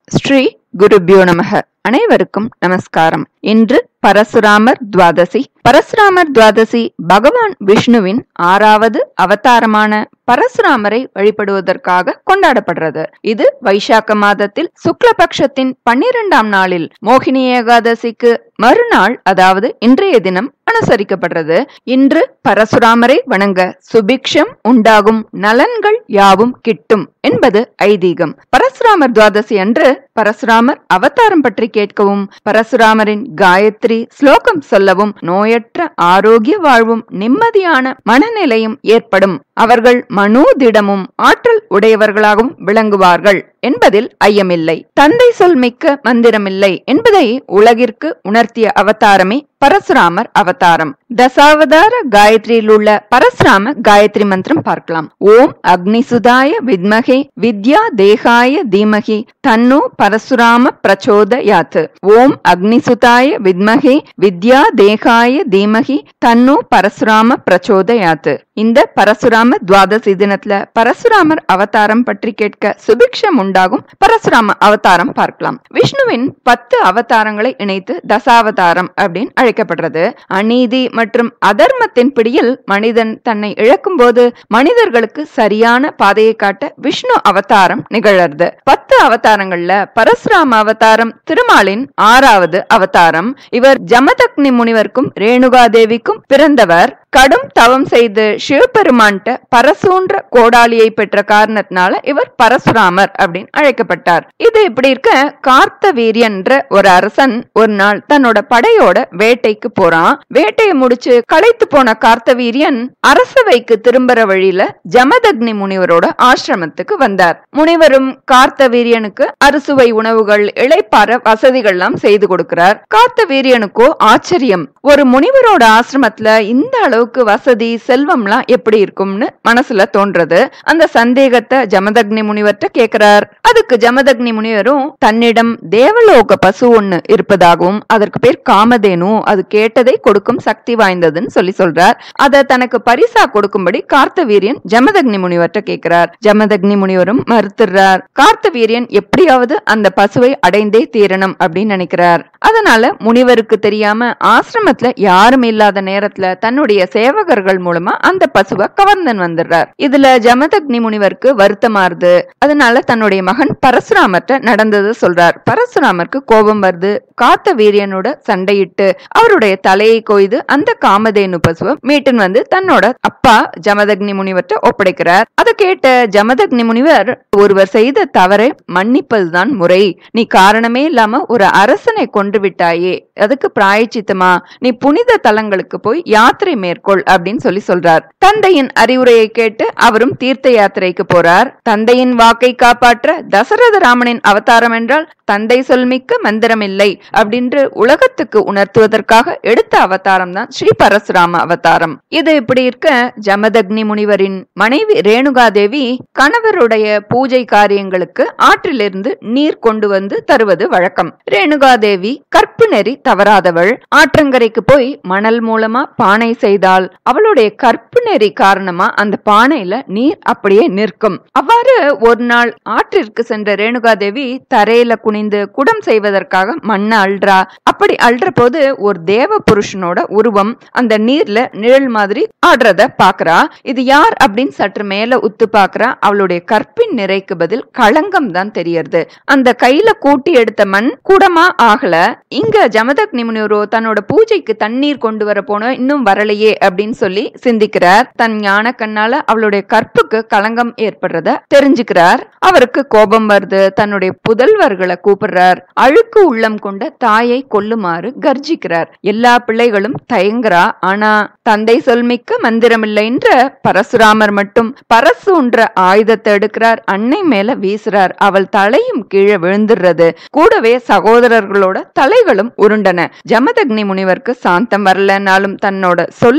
ஸ்ரீ குருபியோ நமக அனைவருக்கும் நமஸ்காரம் இன்று பரசுராமர் துவாதசி பரசுராமர் துவாதசி பகவான் விஷ்ணுவின் ஆறாவது அவதாரமான பரசுராமரை வழிபடுவதற்காக கொண்டாடப்படுறது இது வைசாக்க மாதத்தில் சுக்லபக்ஷத்தின் பன்னிரெண்டாம் நாளில் மோகினி ஏகாதசிக்கு மறுநாள் அதாவது இன்றைய தினம் அனுசரிக்கப்படுறது இன்று பரசுராமரை வணங்க சுபிக்ஷம் உண்டாகும் நலன்கள் யாவும் கிட்டும் என்பது ஐதீகம் பரசுராமர் துவாதசி அன்று பரசுராமர் அவதாரம் பற்றி கேட்கவும் பரசுராமரின் காயத்ரி ஸ்லோகம் சொல்லவும் நோயற்ற ஆரோக்கிய வாழ்வும் நிம்மதியான மனநிலையும் ஏற்படும் அவர்கள் மனோதிடமும் ஆற்றல் உடையவர்களாகவும் விளங்குவார்கள் என்பதில் ஐயமில்லை தந்தை சொல் மிக்க மந்திரமில்லை என்பதை உலகிற்கு உணர்த்திய அவதாரமே பரசுராமர் அவதாரம் தசாவதார காயத்ரியில் உள்ள பரசுராம காயத்ரி மந்திரம் பார்க்கலாம் ஓம் அக்னிசுதாய வித்மகே வித்யா தேகாய தீமகி தன்னு பரசுராம பிரச்சோதயாத் ஓம் அக்னிசுதாய வித்மகே வித்யா தேகாய தீமகி தன்னு பரசுராம பிரச்சோதயாத் இந்த பரசுராம துவாதசி தினத்துல பரசுராமர் அவதாரம் பற்றி கேட்க சுபிக்ஷம் உண்டாகும் பரசுராம அவதாரம் பார்க்கலாம் விஷ்ணுவின் பத்து அவதாரங்களை இணைத்து தசாவதாரம் அப்படின்னு அழைக்கப்படுறது அநீதி மற்றும் அதர்மத்தின் பிடியில் மனிதன் தன்னை இழக்கும் போது மனிதர்களுக்கு சரியான பாதையை காட்ட விஷ்ணு அவதாரம் நிகழறது பத்து அவதாரங்கள்ல பரசுராம அவதாரம் திருமாலின் ஆறாவது அவதாரம் இவர் ஜமதக்னி முனிவருக்கும் ரேணுகா தேவிக்கும் பிறந்தவர் கடும் தவம் செய்து சிவபெருமான்ட்ட பரசூன்ற கோடாலியை பெற்ற காரணத்தினால இவர் பரசுராமர் அப்படின்னு அழைக்கப்பட்டார் இது இப்படி இருக்க கார்த்த வீரியன்ற ஒரு அரசன் ஒரு நாள் தன்னோட படையோட வேட்டைக்கு போறான் வேட்டையை முடிச்சு களைத்து போன கார்த்தவீரியன் அரசவைக்கு திரும்புற வழியில ஜமதக்னி முனிவரோட ஆசிரமத்துக்கு வந்தார் முனிவரும் கார்த்தவீரியனுக்கு அறுசுவை உணவுகள் இளைப்பாற வசதிகள்லாம் செய்து கொடுக்கிறார் கார்த்தவீரியனுக்கோ ஆச்சரியம் ஒரு முனிவரோட ஆசிரமத்துல இந்த அளவுக்கு வசதி செல்வம்லாம் எப்படி இருக்கும்னு மனசுல தோன்றது அந்த சந்தேகத்தை ஜமதக்னி முனிவர்கிட்ட கேக்குறார் அதுக்கு ஜமதக்னி முனிவரும் தன்னிடம் தேவலோக பசு ஒண்ணு இருப்பதாகவும் அதற்கு பேர் காமதேனு அது கேட்டதை கொடுக்கும் சக்தி வாய்ந்ததுன்னு சொல்லி சொல்றார் அதை தனக்கு பரிசா கொடுக்கும்படி கார்த்தவீரியன் ஜமதக்னி முனிவர்கிட்ட கேக்குறார் ஜமதக்னி முனிவரும் மறுத்துறார் கார்த்தவீரியன் எப்படியாவது அந்த பசுவை அடைந்தே தீரணும் அப்படின்னு நினைக்கிறார் அதனால முனிவருக்கு தெரியாம ஆசிரமத்துல யாரும் இல்லாத நேரத்துல தன்னுடைய சேவகர்கள் மூலமா அந்த பசுவை கவர்ந்தன் வந்துடுறார் இதுல ஜமதக்னி முனிவருக்கு வருத்தமாறுது அதனால தன்னுடைய மகன் பரசுராமர்ட்ட நடந்தது சொல்றார் பரசுராமருக்கு கோபம் வருது காத்த வீரியனோட சண்டையிட்டு அவருடைய தலையை கொய்து அந்த காமதேனு பசுவை மீட்டுன்னு வந்து தன்னோட அப்பா ஜமதக்னி முனிவர்ட்ட ஒப்படைக்கிறார் அதை கேட்ட ஜமதக்னி முனிவர் ஒருவர் செய்த தவறை மன்னிப்பதுதான் முறை நீ காரணமே இல்லாம ஒரு அரசனை கொன்று விட்டாயே அதுக்கு பிராயச்சித்தமா நீ புனித தலங்களுக்கு போய் யாத்திரை மேற்கொள் அப்படின்னு சொல்லி சொல்றார் தந்தையின் அறிவுரையை கேட்டு அவரும் தீர்த்த யாத்திரைக்கு போறார் தந்தையின் வாக்கை காப்பாற்ற தசரத ராமனின் அவதாரம் என்றால் தந்தை சொல்மிக்க மந்திரம் இல்லை அப்படின்று உலகத்துக்கு உணர்த்துவதற்காக எடுத்த அவதாரம் தான் ஸ்ரீ பரசுராம அவதாரம் இது இப்படி இருக்க ஜமதக்னி முனிவரின் மனைவி ரேணுகா தேவி கணவருடைய பூஜை காரியங்களுக்கு ஆற்றிலிருந்து நீர் கொண்டு வந்து தருவது வழக்கம் ரேணுகா தேவி கற்பு நெறி தவறாதவள் ஆற்றங்கரைக்கு போய் மணல் மூலமா பானை செய்தால் அவளுடைய கற்பு நெறி காரணமா அந்த பானையில நீர் அப்படியே நிற்கும் அவ்வாறு ஒரு நாள் ஆற்றிற்கு சென்ற ரேணுகா தேவி தரையில குனிந்து குடம் செய்வதற்காக மண்ணை அல்றா அப்படி அல்ற போது ஒரு தேவ புருஷனோட உருவம் அந்த நீர்ல நிழல் மாதிரி ஆடுறத பாக்குறா இது யார் அப்படின்னு சற்று மேல உத்து பாக்குறா அவளுடைய கற்பின் நிறைக்கு பதில் களங்கம் தான் தெரியறது அந்த கையில கூட்டி எடுத்த மண் கூடமா ஆகல இங்க ஜமதக்னி முனிவரோ தன்னோட பூஜைக்கு தண்ணீர் கொண்டு வர போன இன்னும் வரலையே அப்படின்னு சொல்லி சிந்திக்கிறார் தன் ஞான கண்ணால அவளுடைய கற்புக்கு களங்கம் ஏற்படுறத தெரிஞ்சுக்கிறார் அவருக்கு கோபம் வருது தன்னுடைய புதல்வர்களை கூப்பிடுறார் அழுக்கு உள்ளம் கொண்ட தாயை கொல்லுமாறு கர்ஜிக்கிறார் எல்லா பிள்ளைகளும் தயங்குறா ஆனா தந்தை சொல்மிக்க மந்திரமில்லைன்ற பரசுராமர் மட்டும் பரசுன்ற ஆயுதத்தை எடுக்கிறார் அன்னை மேல வீசுறார் அவள் தலையும் கீழே விழுந்துடுறது கூடவே சகோதரர்களோட தலைகளும் உருண்டன ஜமதக்னி முனிவருக்கு சாந்தம் வரலனாலும் தன்னோட சொல்ல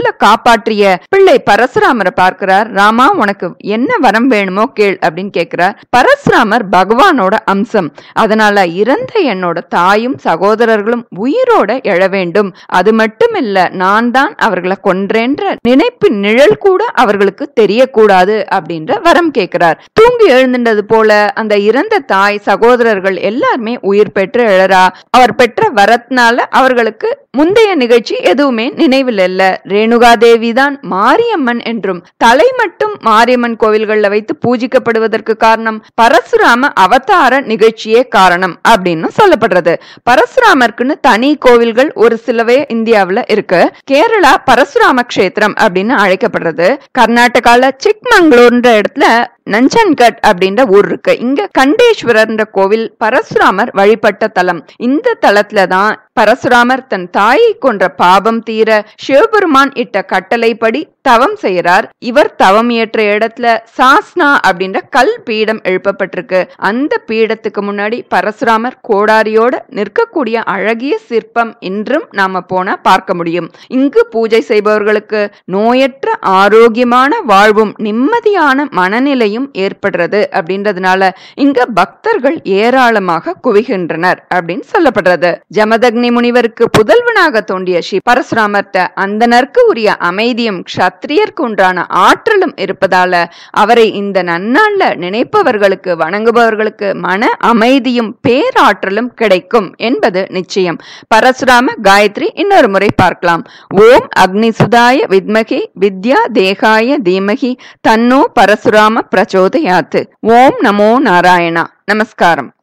உயிர்களை காப்பாற்றிய பிள்ளை பரசுராமரை பார்க்கிறார் ராமா உனக்கு என்ன வரம் வேணுமோ கேள் அப்படின்னு கேட்கிறார் பரசுராமர் பகவானோட அம்சம் அதனால இறந்த என்னோட தாயும் சகோதரர்களும் உயிரோட எழ வேண்டும் அது மட்டும் இல்ல நான் தான் அவர்களை கொன்றேன்ற நினைப்பு நிழல் கூட அவர்களுக்கு தெரியக்கூடாது அப்படின்ற வரம் கேட்கிறார் தூங்கி எழுந்துட்டது போல அந்த இறந்த தாய் சகோதரர்கள் எல்லாருமே உயிர் பெற்று எழறா அவர் பெற்ற வரத்தினால அவர்களுக்கு முந்தைய நிகழ்ச்சி எதுவுமே நினைவில் இல்ல ரேணுகா தேவி தான் மாரியம்மன் என்றும் தலை மட்டும் மாரியம்மன் கோவில்கள்ல வைத்து பூஜிக்கப்படுவதற்கு காரணம் பரசுராம அவதார நிகழ்ச்சியே காரணம் அப்படின்னு சொல்லப்படுறது பரசுராமருக்குன்னு தனி கோவில்கள் ஒரு சிலவே இந்தியாவுல இருக்கு கேரளா பரசுராம கஷேத்திரம் அப்படின்னு அழைக்கப்படுறது கர்நாடகால சிக்மங்களூர்ன்ற இடத்துல நஞ்சன்கட் அப்படின்ற ஊர் இருக்கு இங்க கண்டேஸ்வரர்ன்ற கோவில் பரசுராமர் வழிபட்ட தலம் இந்த தலத்துல தான் பரசுராமர் தன் தாயை கொன்ற பாபம் தீர சிவபெருமான் இட்ட கட்டளைப்படி தவம் செய்யறார் இவர் தவம் ஏற்ற இடத்துல சாஸ்னா அப்படின்ற கல் பீடம் எழுப்பப்பட்டிருக்கு அந்த பீடத்துக்கு முன்னாடி பரசுராமர் கோடாரியோட நிற்கக்கூடிய அழகிய சிற்பம் இன்றும் நாம போனா பார்க்க முடியும் இங்கு பூஜை செய்பவர்களுக்கு நோயற்ற ஆரோக்கியமான வாழ்வும் நிம்மதியான மனநிலையும் ஏற்படுறது அப்படின்றதுனால இங்க பக்தர்கள் ஏராளமாக குவிகின்றனர் அப்படின்னு சொல்லப்படுறது ஜமதக்னி முனிவருக்கு புதல்வனாக தோண்டிய ஸ்ரீ பரசுராமர்ட்ட அந்தனருக்கு உரிய அமைதியும் க்ஷத்திரியருக்கு உண்டான ஆற்றலும் இருப்பதால அவரை இந்த நன்னாள்ல நினைப்பவர்களுக்கு வணங்குபவர்களுக்கு மன அமைதியும் பேராற்றலும் கிடைக்கும் என்பது நிச்சயம் பரசுராம காயத்ரி இன்னொரு முறை பார்க்கலாம் ஓம் அக்னிசுதாய வித்மகி வித்யா தேகாய தீமகி தன்னோ பரசுராம பிரச்சோதயாத்து ஓம் நமோ நாராயணா நமஸ்காரம்